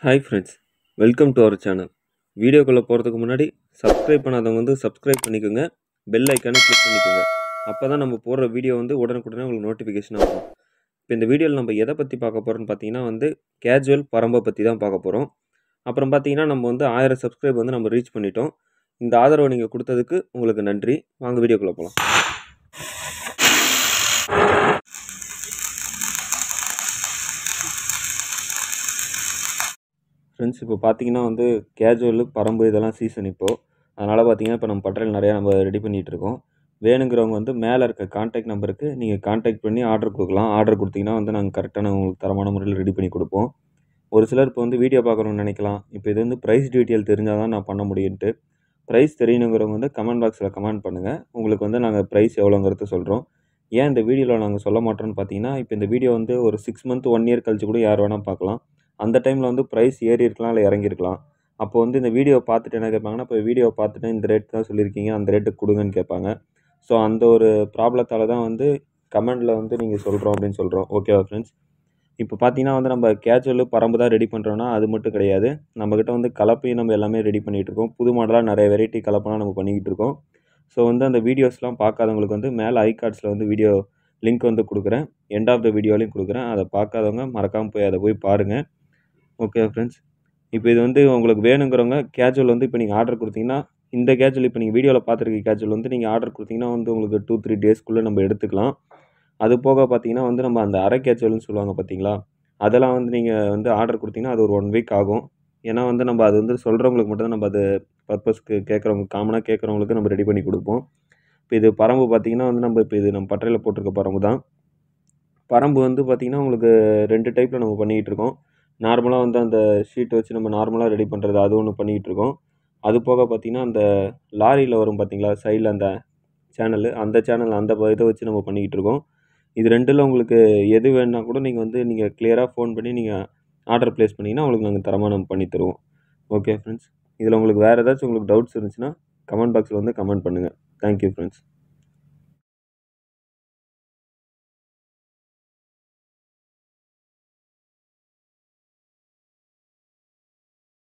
hi friends welcome to our channel வீடியோக்குள்ளே போகிறதுக்கு முன்னாடி சப்ஸ்கிரைப் பண்ணாதவங்க வந்து சப்ஸ்கிரைப் பண்ணிக்கோங்க பெல் ஐக்கானை கிளிக் பண்ணிக்கோங்க அப்போ தான் நம்ம போடுற வீடியோ வந்து உடனுக்குடனே உங்களுக்கு நோட்டிஃபிகேஷன் ஆகும் இப்போ இந்த வீடியோவில் நம்ம எதை பற்றி பார்க்க போகிறோம்னு பார்த்தீங்கன்னா வந்து கேஜுவல் பரம்பை பற்றி தான் பார்க்க போகிறோம் அப்புறம் பார்த்தீங்கன்னா நம்ம வந்து ஆயிரம் சப்ஸ்கிரைப் வந்து நம்ம ரீச் பண்ணிட்டோம் இந்த ஆதரவை நீங்கள் கொடுத்ததுக்கு உங்களுக்கு நன்றி வாங்க வீடியோக்குள்ளே போகலாம் ஃப்ரெண்ட்ஸ் இப்போ பார்த்தீங்கன்னா வந்து கேஜுவல் பரம்பு இதெல்லாம் சீசன் இப்போது அதனால் பார்த்தீங்கன்னா இப்போ நம்ம பட்டறையில் நிறையா நம்ம ரெடி பண்ணிகிட்டு இருக்கோம் வேணுங்கிறவங்க வந்து மேலே இருக்க கான்டாக்ட் நம்பருக்கு நீங்கள் கான்டாக்ட் பண்ணி ஆர்டர் கொடுக்கலாம் ஆர்டர் கொடுத்தீங்கன்னா வந்து நாங்கள் கரெக்டான உங்களுக்கு தரமான முறையில் ரெடி பண்ணி கொடுப்போம் ஒரு சிலர் இப்போ வந்து வீடியோ பார்க்கணும்னு நினைக்கலாம் இப்போ இது வந்து ப்ரைஸ் டீட்டெயில் தெரிஞ்சால் தான் நான் பண்ண முடியுன்ட்டு ப்ரைஸ் தெரியணுங்கிறவங்க வந்து கமெண்ட் பாக்ஸில் கமெண்ட் பண்ணுங்கள் உங்களுக்கு வந்து நாங்கள் ப்ரைஸ் எவ்வளோங்கிறத சொல்கிறோம் ஏன் இந்த வீடியோவில் நாங்கள் சொல்ல மாட்டோம்னு பார்த்தீங்கன்னா இப்போ இந்த வீடியோ வந்து ஒரு சிக்ஸ் மந்த் ஒன் இயர் கழிச்சு கூட யார் வேணால் பார்க்கலாம் அந்த டைமில் வந்து ப்ரைஸ் ஏறி இருக்கலாம் இல்லை இறங்கியிருக்கலாம் அப்போ வந்து இந்த வீடியோ பார்த்துட்டு என்ன கேட்பாங்கன்னா இப்போ வீடியோ பார்த்துட்டு இந்த ரேட் தான் சொல்லியிருக்கீங்க அந்த ரேட்டுக்கு கொடுங்கன்னு கேட்பாங்க ஸோ அந்த ஒரு ப்ராப்ளத்தால் தான் வந்து கமெண்டில் வந்து நீங்கள் சொல்கிறோம் அப்படின்னு சொல்கிறோம் ஓகேவா ஃப்ரெண்ட்ஸ் இப்போ பார்த்தீங்கன்னா வந்து நம்ம கேஜுவல் பரம்பு தான் ரெடி பண்ணுறோன்னா அது மட்டும் கிடையாது நம்மக்கிட்ட வந்து கலப்பையும் நம்ம எல்லாமே ரெடி பண்ணிகிட்டு இருக்கோம் புது மாடலாக நிறைய வெரைட்டி கலப்பெல்லாம் நம்ம பண்ணிக்கிட்டு இருக்கோம் ஸோ வந்து அந்த வீடியோஸ்லாம் பார்க்காதவங்களுக்கு வந்து மேலே ஐ கார்ட்ஸில் வந்து வீடியோ லிங்க் வந்து கொடுக்குறேன் எண்ட் ஆஃப் த வீடியோலையும் கொடுக்குறேன் அதை பார்க்காதவங்க மறக்காமல் போய் அதை போய் பாருங்கள் ஓகே ஃப்ரெண்ட்ஸ் இப்போ இது வந்து உங்களுக்கு வேணுங்கிறவங்க கேஜுவல் வந்து இப்போ நீங்கள் ஆர்டர் கொடுத்தீங்கன்னா இந்த கேஜுவல் இப்போ நீங்கள் வீடியோவில் பார்த்துருக்க கேஜுவல் வந்து நீங்கள் ஆர்டர் கொடுத்தீங்கன்னா வந்து உங்களுக்கு டூ த்ரீ டேஸ்க்குள்ளே நம்ம எடுத்துக்கலாம் அது போக பார்த்தீங்கன்னா வந்து நம்ம அந்த அரை கேஜுவல்னு சொல்லுவாங்க பார்த்தீங்களா அதெல்லாம் வந்து நீங்கள் வந்து ஆர்டர் கொடுத்தீங்கன்னா அது ஒரு ஒன் வீக் ஆகும் ஏன்னா வந்து நம்ம அது வந்து சொல்கிறவங்களுக்கு மட்டும் தான் நம்ம அது பர்பஸ்க்கு கேட்குறவங்க காமனாக கேட்குறவங்களுக்கு நம்ம ரெடி பண்ணி கொடுப்போம் இப்போ இது பரம்பு பார்த்தீங்கன்னா வந்து நம்ம இப்போ இது நம்ம பட்டறையில் போட்டிருக்க பரம்பு தான் பரம்பு வந்து பார்த்திங்கன்னா உங்களுக்கு ரெண்டு டைப்பில் நம்ம பண்ணிக்கிட்டு இருக்கோம் நார்மலாக வந்து அந்த ஷீட் வச்சு நம்ம நார்மலாக ரெடி பண்ணுறது அது ஒன்று பண்ணிக்கிட்டு இருக்கோம் அது போக பார்த்திங்கன்னா அந்த லாரியில் வரும் பார்த்திங்களா சைடில் அந்த சேனலு அந்த சேனல் அந்த இதை வச்சு நம்ம பண்ணிக்கிட்டு இருக்கோம் இது ரெண்டில் உங்களுக்கு எது வேணுன்னா கூட நீங்கள் வந்து நீங்கள் கிளியராக ஃபோன் பண்ணி நீங்கள் ஆர்டர் ப்ளேஸ் பண்ணிங்கன்னா உங்களுக்கு நாங்கள் தரமாக நம்ம பண்ணி தருவோம் ஓகே ஃப்ரெண்ட்ஸ் இதில் உங்களுக்கு வேறு ஏதாச்சும் உங்களுக்கு டவுட்ஸ் இருந்துச்சுன்னா கமெண்ட் பாக்ஸில் வந்து கமெண்ட் பண்ணுங்கள் தேங்க்யூ ஃப்ரெண்ட்ஸ்